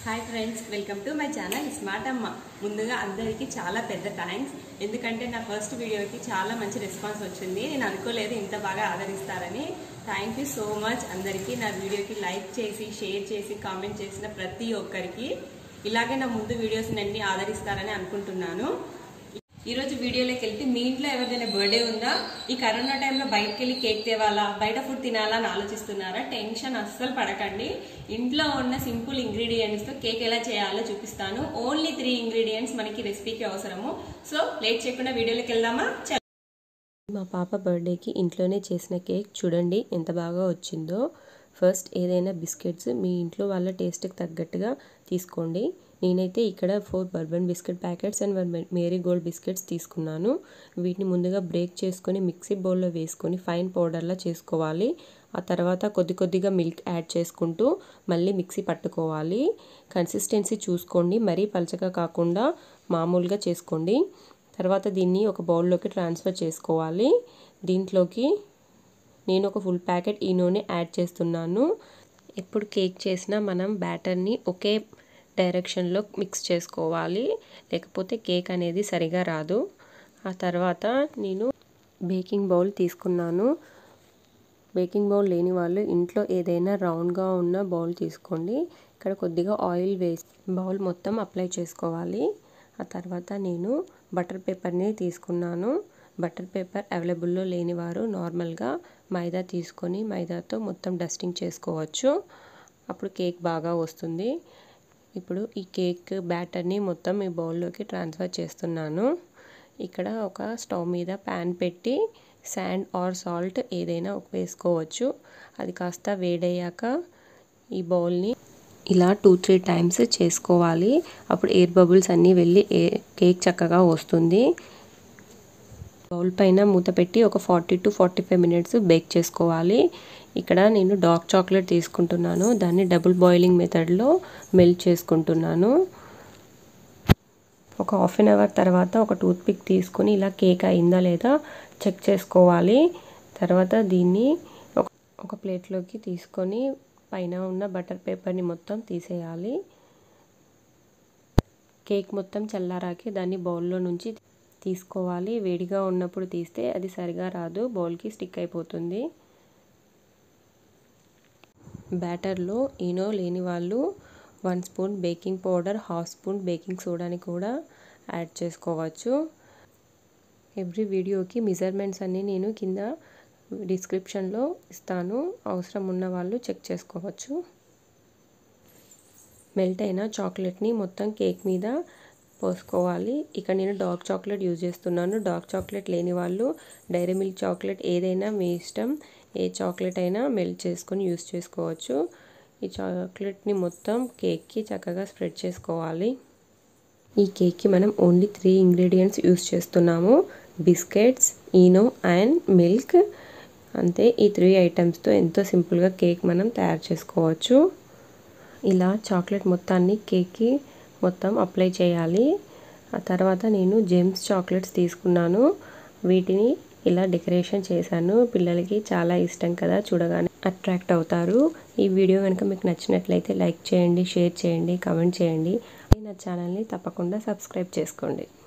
hi friends welcome to my channel smart అమ్మ ముందుగా అందరికీ చాలా పెద్ద థ్యాంక్స్ ఎందుకంటే నా ఫస్ట్ వీడియోకి చాలా మంచి రెస్పాన్స్ వచ్చింది నేను అనుకోలేదు ఇంత బాగా ఆదరిస్తారని థ్యాంక్ యూ సో మచ్ అందరికీ నా వీడియోకి లైక్ చేసి షేర్ చేసి కామెంట్ చేసిన ప్రతి ఒక్కరికి ఇలాగే నా ముందు వీడియోస్ అన్ని ఆదరిస్తారని అనుకుంటున్నాను ఈ రోజు వీడియోలోకి వెళ్తే మీ ఇంట్లో ఎవరిదైనా బర్త్డే ఉందా ఈ కరోనా టైంలో బయటకు వెళ్ళి కేక్ తేవాలా బయట ఫుడ్ తినాలా అని ఆలోచిస్తున్నారా టెన్షన్ అస్సలు పడకండి ఇంట్లో ఉన్న సింపుల్ ఇంగ్రీడియంట్స్ తో కేక్ ఎలా చేయాలో చూపిస్తాను ఓన్లీ త్రీ ఇంగ్రీడియంట్స్ మనకి రెసిపీకి అవసరము సో లేట్ చేయకుండా వీడియోలోకి వెళ్దామా చల్ మా పాప బర్త్డేకి ఇంట్లోనే చేసిన కేక్ చూడండి ఎంత బాగా వచ్చిందో ఫస్ట్ ఏదైనా బిస్కెట్స్ మీ ఇంట్లో వాళ్ళ టేస్ట్కి తగ్గట్టుగా తీసుకోండి నేనైతే ఇక్కడ four bourbon biscuit packets and one Marie Gold biscuits తీసుకున్నాను వీటిని ముందుగా బ్రేక్ చేసుకొని మిక్సీ బౌల్లో వేసుకొని ఫైన్ పౌడర్లా చేసుకోవాలి ఆ తర్వాత కొద్ది కొద్దిగా మిల్క్ యాడ్ చేసుకుంటూ మళ్ళీ మిక్సీ పట్టుకోవాలి కన్సిస్టెన్సీ చూసుకోండి మరీ పలచగా కాకుండా మామూలుగా చేసుకోండి తర్వాత దీన్ని ఒక బౌల్లోకి ట్రాన్స్ఫర్ చేసుకోవాలి దీంట్లోకి నేను ఒక ఫుల్ ప్యాకెట్ ఈ నూనె యాడ్ చేస్తున్నాను ఎప్పుడు కేక్ చేసినా మనం బ్యాటర్ని ఒకే డైరెక్షన్లో మిక్స్ చేసుకోవాలి లేకపోతే కేక్ అనేది సరిగా రాదు ఆ తర్వాత నేను బేకింగ్ బౌల్ తీసుకున్నాను బేకింగ్ బౌల్ లేని వాళ్ళు ఇంట్లో ఏదైనా రౌండ్గా ఉన్న బౌల్ తీసుకోండి ఇక్కడ కొద్దిగా ఆయిల్ వేసి బౌల్ మొత్తం అప్లై చేసుకోవాలి ఆ తర్వాత నేను బటర్ పేపర్ని తీసుకున్నాను బటర్ పేపర్ అవైలబుల్లో లేనివారు నార్మల్గా మైదా తీసుకొని మైదాతో మొత్తం డస్టింగ్ చేసుకోవచ్చు అప్పుడు కేక్ బాగా వస్తుంది ఇప్పుడు ఈ కేక్ బ్యాటర్ని మొత్తం ఈ బౌల్లోకి ట్రాన్స్ఫర్ చేస్తున్నాను ఇక్కడ ఒక స్టవ్ మీద ప్యాన్ పెట్టి శాండ్ ఆర్ సాల్ట్ ఏదైనా వేసుకోవచ్చు అది కాస్త వేడయ్యాక ఈ బౌల్ని ఇలా టూ త్రీ టైమ్స్ చేసుకోవాలి అప్పుడు ఎయిర్ బబుల్స్ అన్నీ వెళ్ళి కేక్ చక్కగా వస్తుంది బౌల్ పైన మూత పెట్టి ఒక forty to forty five minutes bake చేసుకోవాలి ఇక్కడ నేను డార్క్ చాక్లెట్ తీసుకుంటున్నాను దాన్ని డబుల్ బాయిలింగ్ మెథడ్లో మెల్ట్ చేసుకుంటున్నాను ఒక హాఫ్ అన్ అవర్ తర్వాత ఒక టూత్ పిక్ తీసుకొని ఇలా కేక్ అయిందా లేదా చెక్ చేసుకోవాలి తర్వాత దీన్ని ఒక ఒక ప్లేట్లోకి తీసుకొని పైన ఉన్న బటర్ పేపర్ని మొత్తం తీసేయాలి కేక్ మొత్తం చల్లారాకి దాన్ని బౌల్లో నుంచి తీసుకోవాలి వేడిగా ఉన్నప్పుడు తీస్తే అది సరిగా రాదు బౌల్కి స్టిక్ అయిపోతుంది బ్యాటర్లో ఈనో లేని వాళ్ళు one spoon baking powder half spoon baking సోడాని కూడా యాడ్ చేసుకోవచ్చు ఎవ్రీ వీడియోకి మెజర్మెంట్స్ అన్నీ నేను కింద డిస్క్రిప్షన్లో ఇస్తాను అవసరం ఉన్న వాళ్ళు చెక్ చేసుకోవచ్చు మెల్ట్ అయిన చాక్లెట్ని మొత్తం కేక్ మీద పోసుకోవాలి ఇక్కడ నేను డార్క్ చాక్లెట్ యూజ్ చేస్తున్నాను డార్క్ చాక్లెట్ లేని వాళ్ళు డైరీ మిల్క్ చాక్లెట్ ఏదైనా మీ ఇష్టం ఏ చాక్లెట్ అయినా మెల్ట్ చేసుకొని యూజ్ చేసుకోవచ్చు ఈ చాక్లెట్ని మొత్తం కేక్కి చక్కగా స్ప్రెడ్ చేసుకోవాలి ఈ కేక్కి మనం ఓన్లీ త్రీ ఇంగ్రీడియంట్స్ యూజ్ చేస్తున్నాము బిస్కెట్స్ ఈనో అండ్ మిల్క్ అంతే ఈ త్రీ ఐటమ్స్తో ఎంతో సింపుల్గా కేక్ మనం తయారు చేసుకోవచ్చు ఇలా చాక్లెట్ మొత్తాన్ని కేక్కి మొత్తం అప్లై చేయాలి ఆ తర్వాత నేను జెమ్స్ చాక్లెట్స్ తీసుకున్నాను వీటిని ఇలా డెకరేషన్ చేశాను పిల్లలకి చాలా ఇష్టం కదా చూడగానే అట్రాక్ట్ అవుతారు ఈ వీడియో కనుక మీకు నచ్చినట్లయితే లైక్ చేయండి షేర్ చేయండి కామెంట్ చేయండి నా ఛానల్ని తప్పకుండా సబ్స్క్రైబ్ చేసుకోండి